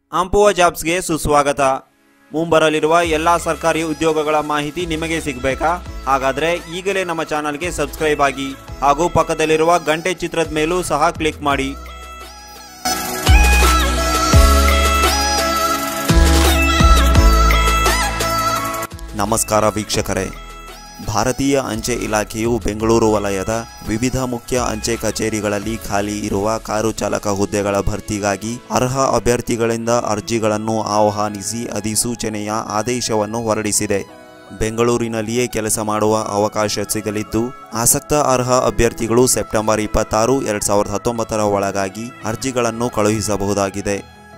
ಆಂಪುವ ಜಾಬ್ಸ್ಗೆ ಸುಸ್ವಾಗತ ಮುಂಬರಲಿರುವ ಎಲ್ಲ ಸರ್ಕಾರಿ ಉದ್ಯೋಗಗಳ ಮಾಹಿತಿ ನಿಮಗೆ ಸಿಗಬೇಕಾ ಹಾಗಾದ್ರೆ ಈಗಲೇ ನಮ್ಮ ಚಾನಲ್ಗೆ ಸಬ್ಸ್ಕ್ರೈಬ್ ಆಗಿ ಹಾಗೂ ಪಕ್ಕದಲ್ಲಿರುವ ಗಂಟೆ ಚಿತ್ರದ ಮೇಲೂ ಸಹ ಕ್ಲಿಕ್ ಮಾಡಿ ನಮಸ್ಕಾರ ವೀಕ್ಷಕರೇ ಭಾರತೀಯ ಅಂಚೆ ಇಲಾಖೆಯು ಬೆಂಗಳೂರು ವಲಯದ ವಿವಿಧ ಮುಖ್ಯ ಅಂಚೆ ಕಚೇರಿಗಳಲ್ಲಿ ಖಾಲಿ ಇರುವ ಕಾರು ಚಾಲಕ ಹುದ್ದೆಗಳ ಭರ್ತಿಗಾಗಿ ಅರ್ಹ ಅಭ್ಯರ್ಥಿಗಳಿಂದ ಅರ್ಜಿಗಳನ್ನು ಆಹ್ವಾನಿಸಿ ಅಧಿಸೂಚನೆಯ ಆದೇಶವನ್ನು ಹೊರಡಿಸಿದೆ ಬೆಂಗಳೂರಿನಲ್ಲಿಯೇ ಕೆಲಸ ಮಾಡುವ ಅವಕಾಶ ಸಿಗಲಿದ್ದು ಆಸಕ್ತ ಅರ್ಹ ಅಭ್ಯರ್ಥಿಗಳು ಸೆಪ್ಟೆಂಬರ್ ಇಪ್ಪತ್ತಾರು ಎರಡ್ ಸಾವಿರದ ಹತ್ತೊಂಬತ್ತರ ಒಳಗಾಗಿ ಅರ್ಜಿಗಳನ್ನು ಕಳುಹಿಸಬಹುದಾಗಿದೆ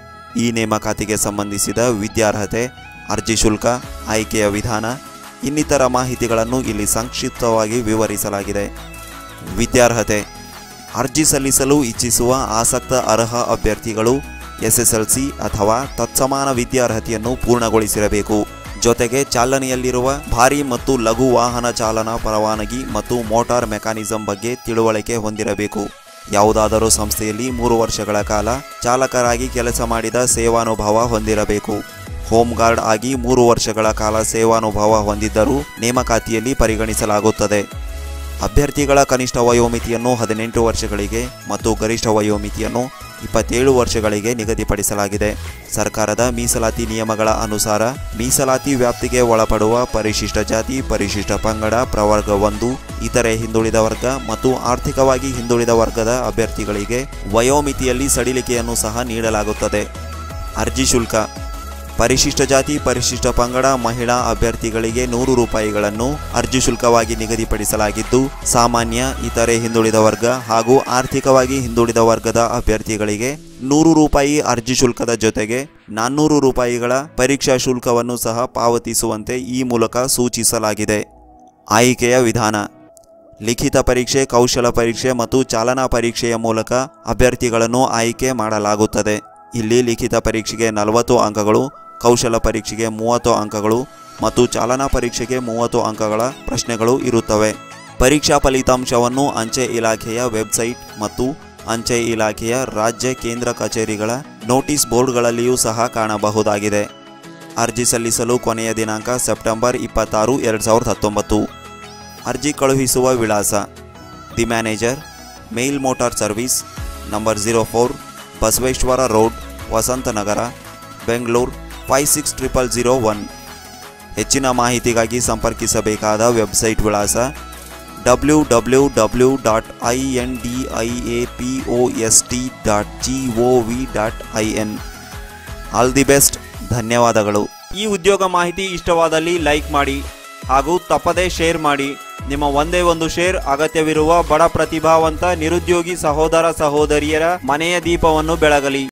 ಈ ನೇಮಕಾತಿಗೆ ಸಂಬಂಧಿಸಿದ ವಿದ್ಯಾರ್ಹತೆ ಅರ್ಜಿ ಶುಲ್ಕ ಆಯ್ಕೆಯ ವಿಧಾನ ಇನ್ನಿತರ ಮಾಹಿತಿಗಳನ್ನು ಇಲ್ಲಿ ಸಂಕ್ಷಿಪ್ತವಾಗಿ ವಿವರಿಸಲಾಗಿದೆ ವಿದ್ಯಾರ್ಹತೆ ಅರ್ಜಿ ಸಲ್ಲಿಸಲು ಇಚ್ಛಿಸುವ ಆಸಕ್ತ ಅರ್ಹ ಅಭ್ಯರ್ಥಿಗಳು ಎಸ್ಎಸ್ಎಲ್ಸಿ ಅಥವಾ ತತ್ಸಮಾನ ವಿದ್ಯಾರ್ಹತೆಯನ್ನು ಪೂರ್ಣಗೊಳಿಸಿರಬೇಕು ಜೊತೆಗೆ ಚಾಲನೆಯಲ್ಲಿರುವ ಭಾರಿ ಮತ್ತು ಲಘು ವಾಹನ ಚಾಲನಾ ಪರವಾನಗಿ ಮತ್ತು ಮೋಟಾರ್ ಮೆಕ್ಯಾನಿಸಂ ಬಗ್ಗೆ ತಿಳುವಳಿಕೆ ಹೊಂದಿರಬೇಕು ಯಾವುದಾದರೂ ಸಂಸ್ಥೆಯಲ್ಲಿ ಮೂರು ವರ್ಷಗಳ ಕಾಲ ಚಾಲಕರಾಗಿ ಕೆಲಸ ಮಾಡಿದ ಸೇವಾನುಭವ ಹೊಂದಿರಬೇಕು ಹೋಮ್ ಗಾರ್ಡ್ ಆಗಿ ಮೂರು ವರ್ಷಗಳ ಕಾಲ ಸೇವಾನುಭವ ಹೊಂದಿದ್ದರೂ ನೇಮಕಾತಿಯಲ್ಲಿ ಪರಿಗಣಿಸಲಾಗುತ್ತದೆ ಅಭ್ಯರ್ಥಿಗಳ ಕನಿಷ್ಠ ವಯೋಮಿತಿಯನ್ನು ಹದಿನೆಂಟು ವರ್ಷಗಳಿಗೆ ಮತ್ತು ಗರಿಷ್ಠ ವಯೋಮಿತಿಯನ್ನು ಇಪ್ಪತ್ತೇಳು ವರ್ಷಗಳಿಗೆ ನಿಗದಿಪಡಿಸಲಾಗಿದೆ ಸರ್ಕಾರದ ಮೀಸಲಾತಿ ನಿಯಮಗಳ ಅನುಸಾರ ಮೀಸಲಾತಿ ವ್ಯಾಪ್ತಿಗೆ ಒಳಪಡುವ ಪರಿಶಿಷ್ಟ ಜಾತಿ ಪರಿಶಿಷ್ಟ ಪಂಗಡ ಪ್ರವರ್ಗ ಒಂದು ಇತರೆ ಹಿಂದುಳಿದ ವರ್ಗ ಮತ್ತು ಆರ್ಥಿಕವಾಗಿ ಹಿಂದುಳಿದ ವರ್ಗದ ಅಭ್ಯರ್ಥಿಗಳಿಗೆ ವಯೋಮಿತಿಯಲ್ಲಿ ಸಡಿಲಿಕೆಯನ್ನು ಸಹ ನೀಡಲಾಗುತ್ತದೆ ಅರ್ಜಿ ಶುಲ್ಕ ಪರಿಶಿಷ್ಟ ಜಾತಿ ಪರಿಶಿಷ್ಟ ಪಂಗಡ ಮಹಿಳಾ ಅಭ್ಯರ್ಥಿಗಳಿಗೆ ನೂರು ರೂಪಾಯಿಗಳನ್ನು ಅರ್ಜಿ ಶುಲ್ಕವಾಗಿ ನಿಗದಿಪಡಿಸಲಾಗಿದ್ದು ಸಾಮಾನ್ಯ ಇತರೆ ಹಿಂದುಳಿದ ವರ್ಗ ಹಾಗೂ ಆರ್ಥಿಕವಾಗಿ ಹಿಂದುಳಿದ ವರ್ಗದ ಅಭ್ಯರ್ಥಿಗಳಿಗೆ ನೂರು ರೂಪಾಯಿ ಅರ್ಜಿ ಶುಲ್ಕದ ಜೊತೆಗೆ ನಾನ್ನೂರು ರೂಪಾಯಿಗಳ ಪರೀಕ್ಷಾ ಶುಲ್ಕವನ್ನು ಸಹ ಪಾವತಿಸುವಂತೆ ಈ ಮೂಲಕ ಸೂಚಿಸಲಾಗಿದೆ ಆಯ್ಕೆಯ ವಿಧಾನ ಲಿಖಿತ ಪರೀಕ್ಷೆ ಕೌಶಲ ಪರೀಕ್ಷೆ ಮತ್ತು ಚಾಲನಾ ಪರೀಕ್ಷೆಯ ಮೂಲಕ ಅಭ್ಯರ್ಥಿಗಳನ್ನು ಆಯ್ಕೆ ಮಾಡಲಾಗುತ್ತದೆ ಇಲ್ಲಿ ಲಿಖಿತ ಪರೀಕ್ಷೆಗೆ ನಲವತ್ತು ಅಂಕಗಳು ಕೌಶಲ ಪರೀಕ್ಷೆಗೆ ಮೂವತ್ತು ಅಂಕಗಳು ಮತ್ತು ಚಾಲನಾ ಪರೀಕ್ಷೆಗೆ ಮೂವತ್ತು ಅಂಕಗಳ ಪ್ರಶ್ನೆಗಳು ಇರುತ್ತವೆ ಪರೀಕ್ಷಾ ಫಲಿತಾಂಶವನ್ನು ಅಂಚೆ ಇಲಾಖೆಯ ವೆಬ್ಸೈಟ್ ಮತ್ತು ಅಂಚೆ ಇಲಾಖೆಯ ರಾಜ್ಯ ಕೇಂದ್ರ ಕಚೇರಿಗಳ ನೋಟಿಸ್ ಬೋರ್ಡ್ಗಳಲ್ಲಿಯೂ ಸಹ ಕಾಣಬಹುದಾಗಿದೆ ಅರ್ಜಿ ಸಲ್ಲಿಸಲು ಕೊನೆಯ ದಿನಾಂಕ ಸೆಪ್ಟೆಂಬರ್ ಇಪ್ಪತ್ತಾರು ಎರಡು ಸಾವಿರದ ಹತ್ತೊಂಬತ್ತು ಅರ್ಜಿ ಕಳುಹಿಸುವ ವಿಳಾಸ the manager mail motor service number zero four Basaveshwara road Vasanthanagar Bengaluru five six triple zero one ಹೆಚ್ಚಿನ ಮಾಹಿತಿಗಾಗಿ ಸಂಪರ್ಕಿಸಬೇಕಾದ ವೆಬ್ಸೈಟ್ ವಿಳಾಸ W W W dot I N D I A P O S T dot G O V dot I N all the best ಧನ್ಯವಾದಗಳು ಈ ಉದ್ಯೋಗ ಮಾಹಿತಿ ಇಷ್ಟವಾದಲ್ಲಿ like ಮಾಡಿ ಹಾಗೂ ತಪ್ಪದೇ ಶೇರ್ ಮಾಡಿ ನಿಮ್ಮ ಒಂದೇ ಒಂದು ಶೇರ್ ಅಗತ್ಯವಿರುವ ಬಡ ಪ್ರತಿಭಾವಂತ ನಿರುದ್ಯೋಗಿ ಸಹೋದರ ಸಹೋದರಿಯರ ಮನೆಯ ದೀಪವನ್ನು ಬೆಳಗಲಿ